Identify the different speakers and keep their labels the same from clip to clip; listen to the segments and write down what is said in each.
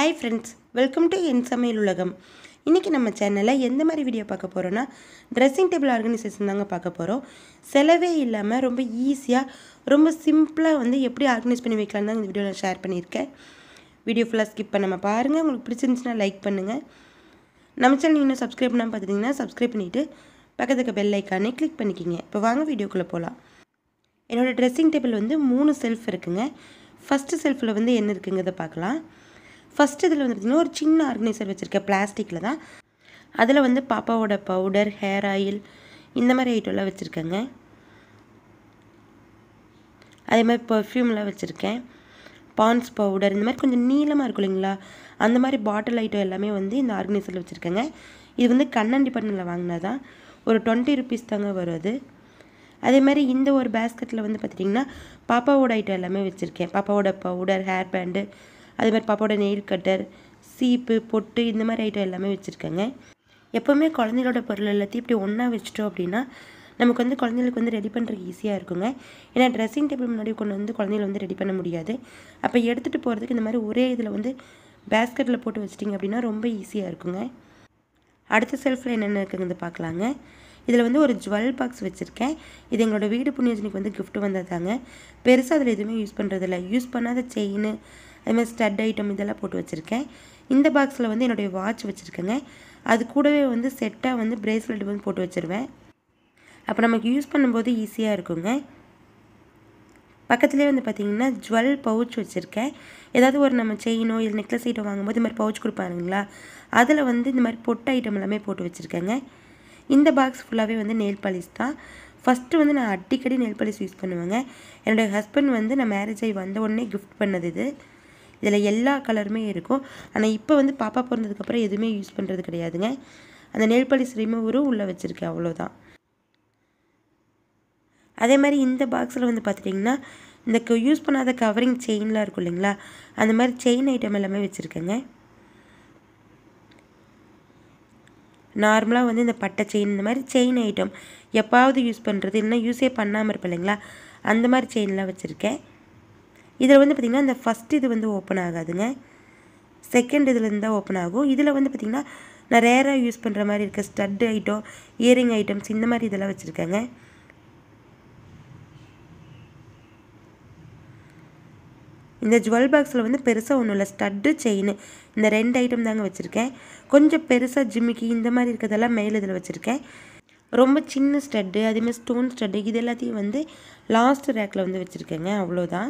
Speaker 1: hi friends welcome to என் சமையல் உலகம் இன்றைக்கி நம்ம சேனலில் எந்த மாதிரி வீடியோ பார்க்க போகிறோன்னா ட்ரெஸ்ஸிங் டேபிள் ஆர்கனைசேஷன் தாங்க பார்க்க போகிறோம் செலவே இல்லாமல் ரொம்ப ஈஸியாக ரொம்ப சிம்பிளாக வந்து எப்படி ஆர்கனைஸ் பண்ணி வைக்கலாம் தான் இந்த வீடியோவில் ஷேர் பண்ணியிருக்கேன் வீடியோ ஃபுல்லாக ஸ்கிப் பண்ணாமல் பாருங்கள் உங்களுக்கு பிடிச்சிருந்துச்சுன்னா லைக் பண்ணுங்கள் நம்ம சேனல் இன்னும் சப்ஸ்கிரைப் பண்ணாமல் பார்த்துட்டிங்கன்னா சப்ஸ்கிரைப் பண்ணிவிட்டு பக்கத்துக்கு பெல் ஐக்கானே கிளிக் பண்ணிக்கிங்க இப்போ வாங்க வீடியோக்குள்ளே போகலாம் என்னோடய ட்ரெஸ்ஸிங் டேபிள் வந்து மூணு செல்ஃப் இருக்குங்க ஃபஸ்ட்டு செல்ஃபில் வந்து என்ன இருக்குங்கிறத பார்க்கலாம் ஃபஸ்ட் இதில் வந்து பார்த்திங்கன்னா ஒரு சின்ன ஆர்கனைசர் வச்சுருக்கேன் பிளாஸ்டிக்கில் தான் அதில் வந்து பாப்பாவோட பவுடர் ஹேர் ஆயில் இந்த மாதிரி ஐட்டம்லாம் வச்சுருக்கேங்க அதே மாதிரி பர்ஃப்யூம்லாம் வச்சுருக்கேன் பான்ஸ் பவுடர் இந்த மாதிரி கொஞ்சம் நீளமாக இருக்கும் இல்லைங்களா அந்த மாதிரி பாட்டில் ஐட்டம் எல்லாமே வந்து இந்த ஆர்கனைசரில் வச்சுருக்கேங்க இது வந்து கண்ணன் டிபார்ட்மெண்ட்டில் வாங்கினா தான் ஒரு டுவெண்ட்டி ருபீஸ் தாங்க வரும் அது அதே மாதிரி இந்த ஒரு பேஸ்கெட்டில் வந்து பார்த்திட்டிங்கன்னா பாப்பாவோட ஐட்டம் எல்லாமே வச்சுருக்கேன் பாப்பாவோட பவுடர் ஹேர் பேண்டு அதே மாதிரி பாப்பாவோட நெயில் கட்டர் சீப்பு பொட்டு இந்த மாதிரி ஐட்டம் எல்லாமே வச்சுருக்கேங்க எப்போவுமே குழந்தைகளோட பொருள் எல்லாத்தையும் இப்படி ஒன்றா வச்சிட்டோம் அப்படின்னா நமக்கு வந்து குழந்தைகளுக்கு வந்து ரெடி பண்ணுறதுக்கு ஈஸியாக இருக்குங்க ஏன்னா ட்ரெஸ்ஸிங் டேபிள் முன்னாடி கொண்டு வந்து குழந்தைகளை வந்து ரெடி பண்ண முடியாது அப்போ எடுத்துகிட்டு போகிறதுக்கு இந்த மாதிரி ஒரே இதில் வந்து பேஸ்கெட்டில் போட்டு வச்சிட்டிங்க அப்படின்னா ரொம்ப ஈஸியாக இருக்குங்க அடுத்த செல்ஃபில் என்னென்ன இருக்குங்கிறது பார்க்கலாங்க இதில் வந்து ஒரு ஜுவல் பாக்ஸ் வச்சுருக்கேன் இது எங்களோட வீடு புண்ணியஜனிக்கு வந்து gift வந்ததாங்க பெருசாக அதில் எதுவுமே யூஸ் பண்ணுறதில்ல யூஸ் பண்ணாத செயின் அதேமாதிரி ஸ்டட் ஐட்டம் இதெல்லாம் போட்டு வச்சுருக்கேன் இந்த பாக்ஸில் வந்து என்னுடைய வாட்ச் வச்சுருக்கேங்க அது கூடவே வந்து செட்டாக வந்து பிரேஸ்லெட் வந்து போட்டு வச்சுருவேன் அப்போ நமக்கு யூஸ் பண்ணும்போது ஈஸியாக இருக்குங்க பக்கத்துலேயே வந்து பார்த்திங்கன்னா ஜுவல் பவுச் வச்சுருக்கேன் ஏதாவது ஒரு நம்ம செயினோ இல்லை நெக்லஸ் ஐட்டம் வாங்கும்போது இந்த மாதிரி பவுச் கொடுப்பாருங்களா அதில் வந்து இந்த மாதிரி பொட்டு ஐட்டம் எல்லாமே போட்டு வச்சுருக்கேங்க இந்த பாக்ஸ் ஃபுல்லாகவே வந்து நெயில் பாலிஷ் தான் ஃபஸ்ட்டு வந்து நான் அடிக்கடி நெயில் பாலிஷ் யூஸ் பண்ணுவேங்க என்னுடைய ஹஸ்பண்ட் வந்து நான் மேரேஜ் ஆகி வந்த உடனே கிஃப்ட் பண்ணது இது இதில் எல்லா கலருமே இருக்கும் ஆனால் இப்போ வந்து பாப்பா பிறந்ததுக்கப்புறம் எதுவுமே யூஸ் பண்ணுறது கிடையாதுங்க அந்த நெயில் பாலிஷ் ரிமூவரும் உள்ளே வச்சுருக்கேன் அவ்வளோதான் அதே மாதிரி இந்த பாக்ஸில் வந்து பார்த்துட்டிங்கன்னா இந்த யூஸ் பண்ணாத கவரிங் செயின்லாம் இருக்கும் இல்லைங்களா அந்த மாதிரி செயின் ஐட்டம் எல்லாமே வச்சுருக்கேங்க நார்மலாக வந்து இந்த பட்டை செயின் இந்த மாதிரி செயின் ஐட்டம் எப்பாவது யூஸ் பண்ணுறது இல்லைன்னா யூஸே பண்ணாமல் இருப்பேன் இல்லைங்களா அந்த மாதிரி செயின்லாம் வச்சுருக்கேன் இதில் வந்து பார்த்திங்கன்னா இந்த ஃபஸ்ட் இது வந்து ஓப்பன் ஆகாதுங்க செகண்ட் இதுலேருந்து தான் ஓப்பன் ஆகும் இதில் வந்து பார்த்திங்கன்னா நான் ரேராக யூஸ் பண்ணுற மாதிரி இருக்க ஸ்டட் ஐட்டம் இயரிங் ஐட்டம்ஸ் இந்த மாதிரி இதெல்லாம் வச்சுருக்கேங்க இந்த ஜுவல் பாக்ஸில் வந்து பெருசாக ஒன்றும் இல்லை ஸ்டட்டு செயின் இந்த ரெண்டு ஐட்டம் தாங்க வச்சுருக்கேன் கொஞ்சம் பெருசாக ஜிம்மிக்கி இந்த மாதிரி இருக்கிறதெல்லாம் மேல் இதில் வச்சுருக்கேன் ரொம்ப சின்ன ஸ்டட்டு அதேமாதிரி ஸ்டோன் ஸ்டட்டு இது எல்லாத்தையும் வந்து லாஸ்ட் ரேக்கில் வந்து வச்சுருக்கேங்க அவ்வளோதான்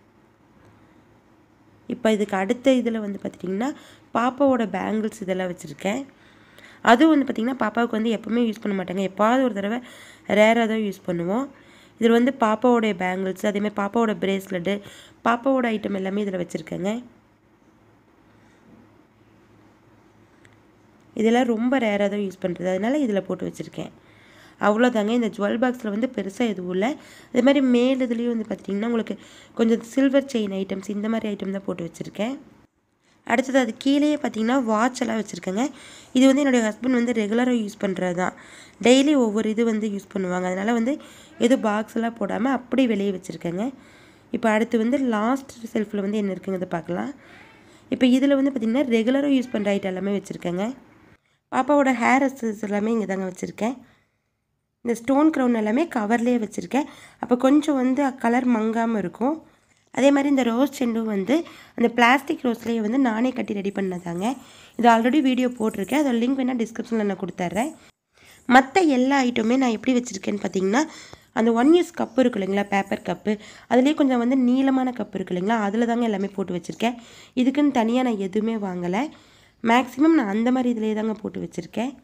Speaker 1: இப்போ இதுக்கு அடுத்த இதில் வந்து பார்த்திட்டிங்கன்னா பாப்பாவோட பேங்கிள்ஸ் இதெல்லாம் வச்சுருக்கேன் அதுவும் வந்து பார்த்திங்கன்னா பாப்பாவுக்கு வந்து எப்போவுமே யூஸ் பண்ண மாட்டாங்க எப்பாவது ஒரு தடவை ரேராக தான் யூஸ் பண்ணுவோம் இதில் வந்து பாப்பாவோடைய பேங்கிள்ஸ் அதேமாதிரி பாப்பாவோட பிரேஸ்லெட்டு பாப்பாவோட ஐட்டம் எல்லாமே இதில் வச்சுருக்கேங்க இதெல்லாம் ரொம்ப ரேராக தான் யூஸ் பண்ணுறது அதனால இதில் போட்டு வச்சுருக்கேன் அவ்வளோதாங்க இந்த ஜுவல் பாக்ஸில் வந்து பெருசாக எதுவும் இல்லை அதே மாதிரி மேல் இதுலேயும் வந்து பார்த்திங்கன்னா உங்களுக்கு கொஞ்சம் சில்வர் செயின் ஐட்டம்ஸ் இந்த மாதிரி ஐட்டம் தான் போட்டு வச்சுருக்கேன் அடுத்தது அது கீழேயே பார்த்தீங்கன்னா வாட்ச் எல்லாம் வச்சுருக்கேங்க இது வந்து என்னுடைய ஹஸ்பண்ட் வந்து ரெகுலராக யூஸ் பண்ணுறது தான் டெய்லி ஒவ்வொரு இது வந்து யூஸ் பண்ணுவாங்க அதனால் வந்து எதுவும் பாக்ஸ் எல்லாம் போடாமல் அப்படியே வெளியே வச்சுருக்கேங்க இப்போ அடுத்து வந்து லாஸ்ட் செல்ஃபில் வந்து என்ன இருக்குங்கிறத பார்க்கலாம் இப்போ இதில் வந்து பார்த்திங்கன்னா ரெகுலராக யூஸ் பண்ணுற ஐட்டம் எல்லாமே வச்சுருக்கேங்க பாப்பாவோட ஹேர் அசஸ் எல்லாமே இங்கே தாங்க வச்சுருக்கேன் இந்த ஸ்டோன் க்ரௌன் எல்லாமே கவர்லேயே வச்சுருக்கேன் அப்போ கொஞ்சம் வந்து கலர் மங்காமல் இருக்கும் அதே மாதிரி இந்த ரோஸ் செண்டும் வந்து அந்த பிளாஸ்டிக் ரோஸ்லேயே வந்து நானே கட்டி ரெடி பண்ணதாங்க இது ஆல்ரெடி வீடியோ போட்டிருக்கேன் அதோட லிங்க் வேணால் டிஸ்கிரிப்ஷனில் நான் கொடுத்துட்றேன் மற்ற எல்லா ஐட்டமே நான் எப்படி வச்சுருக்கேன்னு பார்த்தீங்கன்னா அந்த ஒன் யூஸ் கப்பு இருக்கு இல்லைங்களா பேப்பர் கப்பு அதுலேயே கொஞ்சம் வந்து நீளமான கப்பு இருக்கு இல்லைங்களா அதில் தாங்க எல்லாமே போட்டு வச்சுருக்கேன் இதுக்குன்னு தனியாக நான் எதுவுமே வாங்கலை மேக்ஸிமம் நான் அந்த மாதிரி இதிலே தாங்க போட்டு வச்சுருக்கேன்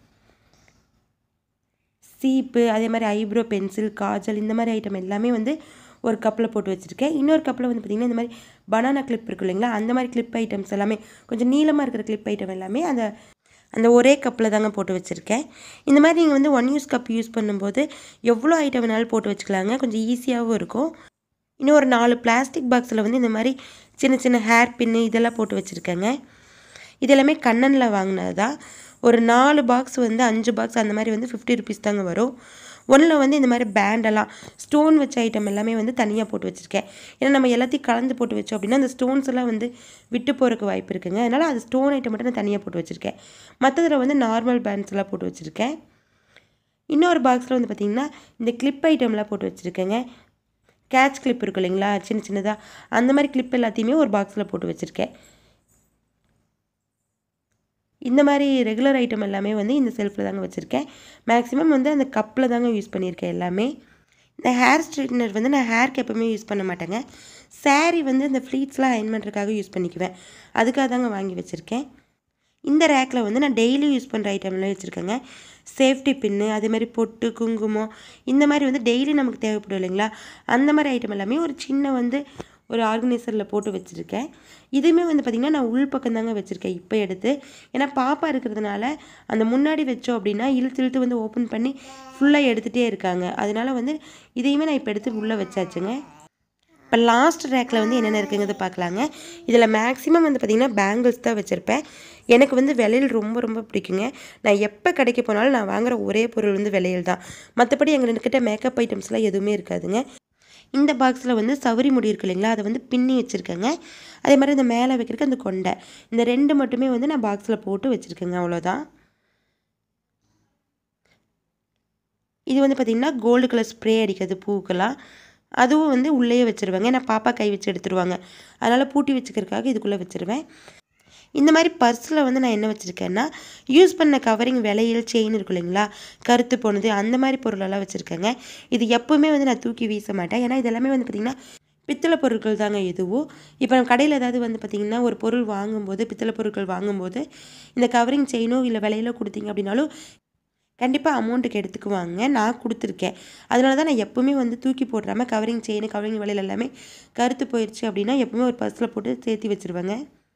Speaker 1: சீப்பு அதே மாதிரி ஐப்ரோ பென்சில் காஜல் இந்த மாதிரி ஐட்டம் எல்லாமே வந்து ஒரு கப்பில் போட்டு வச்சுருக்கேன் இன்னொரு கப்பில் வந்து பார்த்திங்கன்னா இந்த மாதிரி பனானா கிளிப் இருக்கு இல்லைங்களா அந்த மாதிரி கிளிப் ஐட்டம்ஸ் எல்லாமே கொஞ்சம் நீளமாக இருக்கிற கிளிப் ஐட்டம் எல்லாமே அந்த அந்த ஒரே கப்பில் தாங்க போட்டு வச்சுருக்கேன் இந்த மாதிரி நீங்கள் வந்து ஒன் யூஸ் கப் யூஸ் பண்ணும்போது எவ்வளோ ஐட்டம் வேணாலும் போட்டு வச்சுக்கலாங்க கொஞ்சம் ஈஸியாகவும் இருக்கும் இன்னும் ஒரு நாலு பிளாஸ்டிக் பாக்ஸில் வந்து இந்த மாதிரி சின்ன சின்ன ஹேர் பின்னு இதெல்லாம் போட்டு வச்சுருக்கேங்க இது எல்லாமே கண்ணனில் வாங்கினது தான் ஒரு நாலு பாக்ஸ் வந்து அஞ்சு பாக்ஸ் அந்த மாதிரி வந்து ஃபிஃப்டி ருபீஸ் தாங்க வரும் ஒன்றில் வந்து இந்த மாதிரி பேண்டெல்லாம் ஸ்டோன் வச்ச ஐட்டம் எல்லாமே வந்து தனியாக போட்டு வச்சுருக்கேன் ஏன்னா நம்ம எல்லாத்தையும் கலந்து போட்டு வச்சோம் அப்படின்னா அந்த ஸ்டோன்ஸ் எல்லாம் வந்து விட்டு போகிறதுக்கு வாய்ப்பு இருக்குங்க அதனால் அது ஸ்டோன் ஐட்டம் மட்டும் நான் தனியாக போட்டு வச்சுருக்கேன் மற்றதில் வந்து நார்மல் பேண்ட்ஸ் எல்லாம் போட்டு வச்சுருக்கேன் இன்னொரு பாக்ஸில் வந்து பார்த்திங்கன்னா இந்த கிளிப் ஐட்டம்லாம் போட்டு வச்சுருக்கேங்க கேட்ச் கிளிப் இருக்கும் இல்லைங்களா சின்ன சின்னதாக அந்த மாதிரி கிளிப் எல்லாத்தையுமே ஒரு பாக்ஸில் போட்டு வச்சுருக்கேன் இந்த மாதிரி ரெகுலர் ஐட்டம் எல்லாமே வந்து இந்த செல்ஃபில் தாங்க வச்சுருக்கேன் மேக்ஸிமம் வந்து அந்த கப்பில் தாங்க யூஸ் பண்ணியிருக்கேன் எல்லாமே இந்த ஹேர் ஸ்ட்ரைட்னர் வந்து நான் ஹேர்க்கு எப்போவுமே யூஸ் பண்ண மாட்டேங்க saree வந்து இந்த ஃப்ளீட்ஸ்லாம் அயன் பண்ணுறதுக்காக யூஸ் பண்ணிக்குவேன் அதுக்காக தாங்க வாங்கி வச்சுருக்கேன் இந்த ரேக்கில் வந்து நான் டெய்லி யூஸ் பண்ணுற ஐட்டம்லாம் வச்சுருக்கேங்க சேஃப்டி பின்னு அதே மாதிரி பொட்டு குங்குமம் இந்த மாதிரி வந்து டெய்லி நமக்கு தேவைப்படும் இல்லைங்களா அந்த மாதிரி ஐட்டம் எல்லாமே ஒரு சின்ன வந்து ஒரு ஆர்கனைசரில் போட்டு வச்சுருக்கேன் இதுவுமே வந்து பார்த்திங்கன்னா நான் உள் பக்கம் தாங்க வச்சுருக்கேன் இப்போ எடுத்து ஏன்னா பாப்பா இருக்கிறதுனால அந்த முன்னாடி வச்சோம் அப்படின்னா இழுத்து இழுத்து வந்து ஓப்பன் பண்ணி ஃபுல்லாக எடுத்துகிட்டே இருக்காங்க அதனால வந்து இதையுமே நான் இப்போ எடுத்து உள்ளே வச்சாச்சுங்க இப்போ லாஸ்ட் ரேக்கில் வந்து என்னென்ன இருக்குங்கிறத பார்க்கலாங்க இதில் மேக்ஸிமம் வந்து பார்த்திங்கன்னா பேங்கிள்ஸ் தான் வச்சுருப்பேன் எனக்கு வந்து விலையில் ரொம்ப ரொம்ப பிடிக்குங்க நான் எப்போ கடைக்கு போனாலும் நான் வாங்குற ஒரே பொருள் வந்து விலையில் தான் மற்றபடி எங்கள்கிட்ட மேக்கப் ஐட்டம்ஸ்லாம் எதுவுமே இருக்காதுங்க இந்த பாக்ஸில் வந்து சவுரி முடி இருக்கு இல்லைங்களா அதை வந்து பின்னி வச்சுருக்கேங்க அதே மாதிரி இந்த மேலே வைக்கிறதுக்கு அந்த கொண்டை இந்த ரெண்டு மட்டுமே வந்து நான் பாக்ஸில் போட்டு வச்சுருக்கேங்க அவ்வளோதான் இது வந்து பார்த்திங்கன்னா கோல்டு கலர் ஸ்ப்ரே அடிக்கிறது பூக்கெல்லாம் அதுவும் வந்து உள்ளேயே வச்சுருவேங்க நான் பாப்பா கை வச்சு எடுத்துருவாங்க அதனால் பூட்டி வச்சுக்கிறதுக்காக இதுக்குள்ளே வச்சுருவேன் இந்த மாதிரி பர்ஸில் வந்து நான் என்ன வச்சுருக்கேன்னா யூஸ் பண்ண கவரிங் விலையில் செயின் இருக்கும் இல்லைங்களா கருத்து போனது அந்த மாதிரி பொருளெல்லாம் வச்சுருக்கேங்க இது எப்போவுமே வந்து நான் தூக்கி வீச மாட்டேன் ஏன்னா இது எல்லாமே வந்து பார்த்திங்கன்னா பித்தளை பொருட்கள் தாங்க எதுவும் இப்போ நம்ம கடையில் ஏதாவது வந்து பார்த்திங்கன்னா ஒரு பொருள் வாங்கும்போது பித்தளை பொருட்கள் வாங்கும்போது இந்த கவரிங் செயினோ இல்லை விலையிலோ கொடுத்தீங்க அப்படின்னாலும் கண்டிப்பாக அமௌண்ட்டுக்கு எடுத்துக்குவாங்க நான் கொடுத்துருக்கேன் அதனால தான் நான் எப்போவுமே வந்து தூக்கி போடுறாம கவரிங் செயின் கவரிங் விலையில் எல்லாமே கருத்து போயிடுச்சு அப்படின்னா எப்பவுமே ஒரு பர்ஸில் போட்டு சேர்த்து வச்சுருவேங்க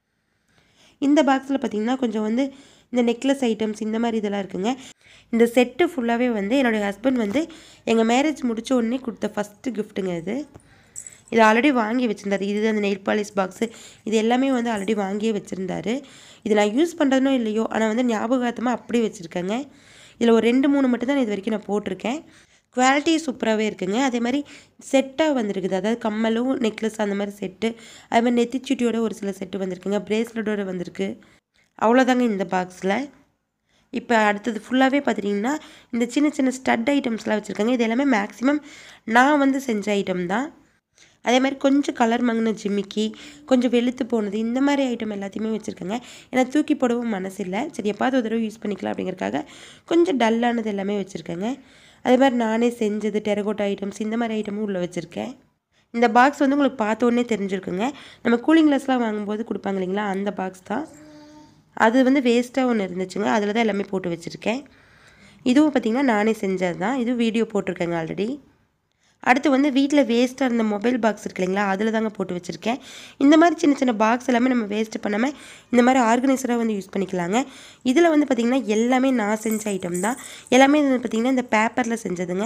Speaker 1: இந்த பாக்ஸில் பார்த்தீங்கன்னா கொஞ்சம் வந்து இந்த நெக்லஸ் ஐட்டம்ஸ் இந்த மாதிரி இதெல்லாம் இருக்குங்க இந்த செட்டு ஃபுல்லாகவே வந்து என்னுடைய ஹஸ்பண்ட் வந்து எங்கள் மேரேஜ் முடிச்ச உடனே கொடுத்த ஃபஸ்ட்டு கிஃப்ட்டுங்க இது இது ஆல்ரெடி வாங்கி வச்சுருந்தாரு இது அந்த நெயில் பாலிஷ் பாக்ஸு இது எல்லாமே வந்து ஆல்ரெடி வாங்கியே வச்சுருந்தாரு இது நான் யூஸ் பண்ணுறதுனோ இல்லையோ ஆனால் வந்து ஞாபகார்த்தமாக அப்படியே வச்சுருக்கேங்க இதில் ஒரு ரெண்டு மூணு மட்டும் தான் இது வரைக்கும் நான் போட்டிருக்கேன் குவாலிட்டி சூப்பராகவே இருக்குங்க அதே மாதிரி செட்டாக வந்திருக்குது அதாவது கம்மலும் நெக்லஸ் அந்த மாதிரி செட்டு அதே மாதிரி நெத்திச்சுட்டியோட ஒரு சில செட்டு வந்திருக்குங்க பிரேஸ்லெட்டோட வந்திருக்கு அவ்வளோதாங்க இந்த பாக்ஸில் இப்போ அடுத்தது ஃபுல்லாகவே பார்த்துட்டிங்கன்னா இந்த சின்ன சின்ன ஸ்டட் ஐட்டம்ஸ்லாம் வச்சுருக்காங்க இது எல்லாமே மேக்ஸிமம் நான் வந்து செஞ்ச ஐட்டம் தான் அதே மாதிரி கொஞ்சம் கலர் மங்கின ஜிமிக்கி கொஞ்சம் வெளுத்து போனது இந்த மாதிரி ஐட்டம் எல்லாத்தையுமே வச்சுருக்கேங்க ஏன்னா தூக்கி போடவும் மனசு இல்லை சரி எப்பாவது ஒரு தடவை யூஸ் பண்ணிக்கலாம் அப்படிங்கறக்காக கொஞ்சம் டல்லானது எல்லாமே வச்சுருக்கேங்க அதே மாதிரி நானே செஞ்சது டெரகோட்டா ஐட்டம்ஸ் இந்த மாதிரி ஐட்டமும் உள்ளே வச்சுருக்கேன் இந்த பாக்ஸ் வந்து உங்களுக்கு பார்த்த உடனே தெரிஞ்சிருக்குங்க நம்ம கூலிங் கிளாஸ்லாம் வாங்கும்போது கொடுப்பாங்க இல்லைங்களா அந்த பாக்ஸ் தான் அது வந்து வேஸ்ட்டாக ஒன்று இருந்துச்சுங்க அதில் தான் எல்லாமே போட்டு வச்சுருக்கேன் இதுவும் பார்த்திங்கன்னா நானே செஞ்சது தான் இது வீடியோ போட்டிருக்கேங்க ஆல்ரெடி அடுத்து வந்து வீட்டில் வேஸ்ட்டாக இருந்த மொபைல் பாக்ஸ் இருக்கு இல்லைங்களா அதில் தாங்க போட்டு வச்சுருக்கேன் இந்த மாதிரி சின்ன சின்ன பாக்ஸ் எல்லாமே நம்ம வேஸ்ட் பண்ணாமல் இந்த மாதிரி ஆர்கனைசராக வந்து யூஸ் பண்ணிக்கலாங்க இதில் வந்து பார்த்திங்கன்னா எல்லாமே நான் செஞ்ச ஐட்டம் தான் எல்லாமே வந்து பார்த்திங்கன்னா இந்த பேப்பரில் செஞ்சதுங்க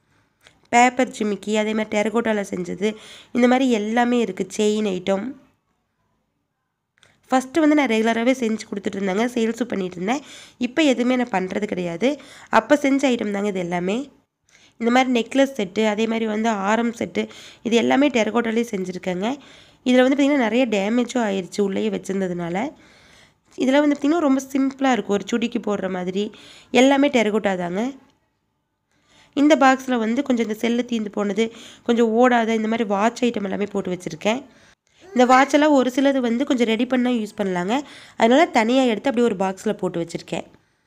Speaker 1: பேப்பர் ஜிமிக்கி அதே மாதிரி டெரகோட்டாவில் செஞ்சது இந்த மாதிரி எல்லாமே இருக்குது செயின் ஐட்டம் ஃபஸ்ட்டு வந்து நான் ரெகுலராகவே செஞ்சு கொடுத்துட்டு இருந்தேங்க சேல்ஸும் பண்ணிட்டு இருந்தேன் இப்போ எதுவுமே நான் பண்ணுறது கிடையாது அப்போ செஞ்ச ஐட்டம் தாங்க இது எல்லாமே இந்த மாதிரி நெக்லஸ் செட்டு அதே மாதிரி வந்து ஆரம் செட்டு இது எல்லாமே டெரகோட்டாலே செஞ்சுருக்கேங்க இதில் வந்து பார்த்திங்கன்னா நிறைய டேமேஜும் ஆயிடுச்சு உள்ளேயே வச்சுருந்ததுனால இதில் வந்து பார்த்திங்கன்னா ரொம்ப சிம்பிளாக இருக்கும் ஒரு சுடிக்கு போடுற மாதிரி எல்லாமே டெரகோட்டா தாங்க இந்த பாக்ஸில் வந்து கொஞ்சம் இந்த செல்லு தீந்து போனது கொஞ்சம் ஓடாத இந்த மாதிரி வாட்ச் ஐட்டம் எல்லாமே போட்டு வச்சுருக்கேன் இந்த வாட்செல்லாம் ஒரு சிலது வந்து கொஞ்சம் ரெடி பண்ணால் யூஸ் பண்ணலாங்க அதனால் தனியாக எடுத்து அப்படியே ஒரு பாக்ஸில் போட்டு வச்சுருக்கேன்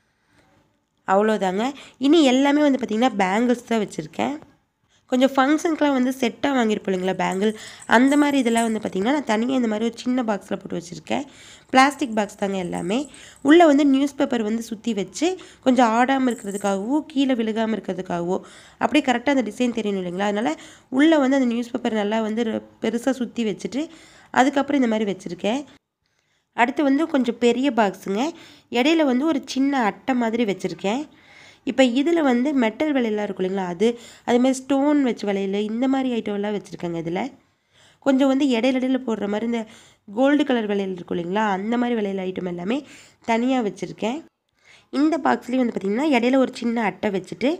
Speaker 1: அவ்வளோதாங்க இனி எல்லாமே வந்து பார்த்திங்கன்னா பேங்கிள்ஸ் தான் வச்சுருக்கேன் கொஞ்சம் ஃபங்க்ஷனுக்குலாம் வந்து செட்டாக வாங்கியிருப்போம் இல்லைங்களா பேங்கிள் அந்த மாதிரி இதெல்லாம் வந்து பார்த்திங்கன்னா நான் தனியாக இந்த மாதிரி ஒரு சின்ன பாக்ஸில் போட்டு வச்சுருக்கேன் பிளாஸ்டிக் பாக்ஸ் தாங்க எல்லாமே உள்ளே வந்து நியூஸ் பேப்பர் வந்து சுற்றி வச்சு கொஞ்சம் ஆடாமல் இருக்கிறதுக்காகவோ கீழே விழுகாமல் இருக்கிறதுக்காகவோ அப்படியே கரெக்டாக அந்த டிசைன் தெரியணும் இல்லைங்களா அதனால் உள்ளே வந்து அந்த நியூஸ் பேப்பர் நல்லா வந்து பெருசாக சுற்றி வச்சுட்டு அதுக்கப்புறம் இந்த மாதிரி வச்சுருக்கேன் அடுத்து வந்து கொஞ்சம் பெரிய பாக்ஸுங்க இடையில வந்து ஒரு சின்ன அட்டை மாதிரி வச்சுருக்கேன் இப்போ இதில் வந்து மெட்டல் விலையெல்லாம் இருக்கும் இல்லைங்களா அது அதேமாதிரி ஸ்டோன் வச்ச விலையில் இந்த மாதிரி ஐட்டம்லாம் வச்சுருக்காங்க இதில் கொஞ்சம் வந்து இடையில இடையில போடுற மாதிரி இந்த கோல்டு கலர் விலையில் இருக்கும் இல்லைங்களா அந்த மாதிரி விலையில் ஐட்டம் எல்லாமே தனியாக வச்சுருக்கேன் இந்த பாக்ஸ்லேயும் வந்து பார்த்திங்கன்னா இடையில ஒரு சின்ன அட்டை வச்சுட்டு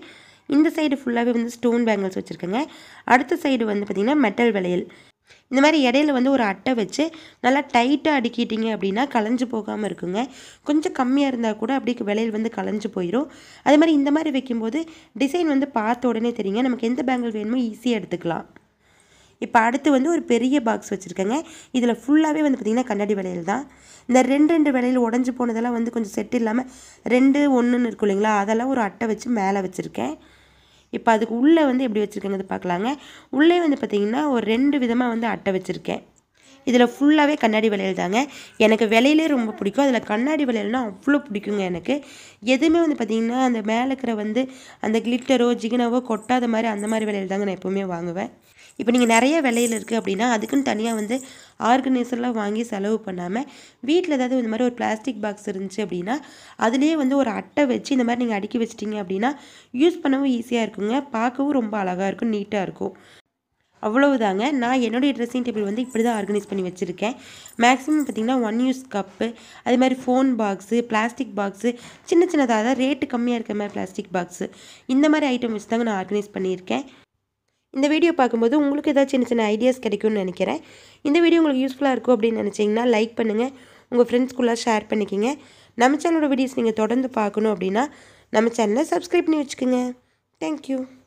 Speaker 1: இந்த சைடு ஃபுல்லாகவே வந்து ஸ்டோன் பேங்கிள்ஸ் வச்சுருக்கேங்க அடுத்த சைடு வந்து பார்த்திங்கன்னா மெட்டல் வளையல் இந்த மாதிரி இடையில வந்து ஒரு அட்டை வச்சு நல்லா டைட்டாக அடுக்கிட்டீங்க அப்படின்னா கலைஞ்சு போகாமல் இருக்குங்க கொஞ்சம் கம்மியாக இருந்தால் கூட அப்படியே விலையில் வந்து கலைஞ்சு போயிடும் அதே மாதிரி இந்த மாதிரி வைக்கும்போது டிசைன் வந்து பார்த்த உடனே தெரியுங்க நமக்கு எந்த பேங்கிள் வேணுமோ ஈஸியாக எடுத்துக்கலாம் இப்போ அடுத்து வந்து ஒரு பெரிய பாக்ஸ் வச்சுருக்கேங்க இதில் ஃபுல்லாகவே வந்து பார்த்திங்கன்னா கண்ணாடி வளையல் தான் இந்த ரெண்டு ரெண்டு வளையல் உடஞ்சி போனதெல்லாம் வந்து கொஞ்சம் செட் இல்லாமல் ரெண்டு ஒன்றுன்னு இருக்கும் இல்லைங்களா அதெல்லாம் ஒரு அட்டை வச்சு மேலே வச்சுருக்கேன் இப்போ அதுக்கு உள்ளே வந்து எப்படி வச்சுருக்கேங்கிறது பார்க்கலாங்க உள்ளே வந்து பார்த்திங்கன்னா ஒரு ரெண்டு விதமாக வந்து அட்டை வச்சுருக்கேன் இதில் ஃபுல்லாகவே கண்ணாடி வளையல் தாங்க எனக்கு விலையிலே ரொம்ப பிடிக்கும் அதில் கண்ணாடி வளையல்னால் அவ்வளோ பிடிக்குங்க எனக்கு எதுவுமே வந்து பார்த்திங்கன்னா அந்த மேலே இருக்கிற வந்து அந்த கிளிட்டரோ ஜிகினாவோ கொட்டாத மாதிரி அந்த மாதிரி வளையல் தாங்க நான் எப்போவுமே வாங்குவேன் இப்போ நீங்கள் நிறைய விலையில் இருக்குது அப்படின்னா அதுக்குன்னு தனியாக வந்து ஆர்கனைசர்லாம் வாங்கி செலவு பண்ணாமல் வீட்டில் ஏதாவது இந்த மாதிரி ஒரு பிளாஸ்டிக் பாக்ஸ் இருந்துச்சு அப்படின்னா அதுலேயே வந்து ஒரு அட்டை வச்சு இந்த மாதிரி நீங்கள் அடுக்கி வச்சிட்டிங்க அப்படின்னா யூஸ் பண்ணவும் ஈஸியாக இருக்குங்க பார்க்கவும் ரொம்ப அழகாக இருக்கும் நீட்டாக இருக்கும் அவ்வளவுதாங்க நான் என்னுடைய ட்ரெஸ்ஸிங் டேபிள் வந்து இப்படி தான் ஆர்கனைஸ் பண்ணி வச்சுருக்கேன் மேக்ஸிமம் பார்த்திங்கன்னா ஒன் யூஸ் கப்பு அதே மாதிரி ஃபோன் பாக்ஸு பிளாஸ்டிக் பாக்ஸு சின்ன சின்னதாக அதாவது ரேட்டு கம்மியாக இருக்கிற மாதிரி பிளாஸ்டிக் பாக்ஸு இந்த மாதிரி ஐட்டம் வச்சு தாங்க நான் ஆர்கனைஸ் பண்ணியிருக்கேன் இந்த வீடியோ பார்க்கும்போது உங்களுக்கு ஏதாவது சின்ன சின்ன ஐடியாஸ் கிடைக்கும்னு நினைக்கிறேன் இந்த வீடியோ உங்களுக்கு யூஸ்ஃபுல்லாக இருக்கும் அப்படின்னு நினச்சிங்கன்னா லைக் பண்ணுங்கள் உங்கள் ஃப்ரெண்ட்ஸ்குள்ளே ஷேர் பண்ணிக்கிங்க நம்ம சேனலோட வீடியோஸ் நீங்கள் தொடர்ந்து பார்க்கணும் அப்படின்னா நம்ம சேனலை சப்ஸ்கிரைப் பண்ணி வச்சுக்கோங்க தேங்க்யூ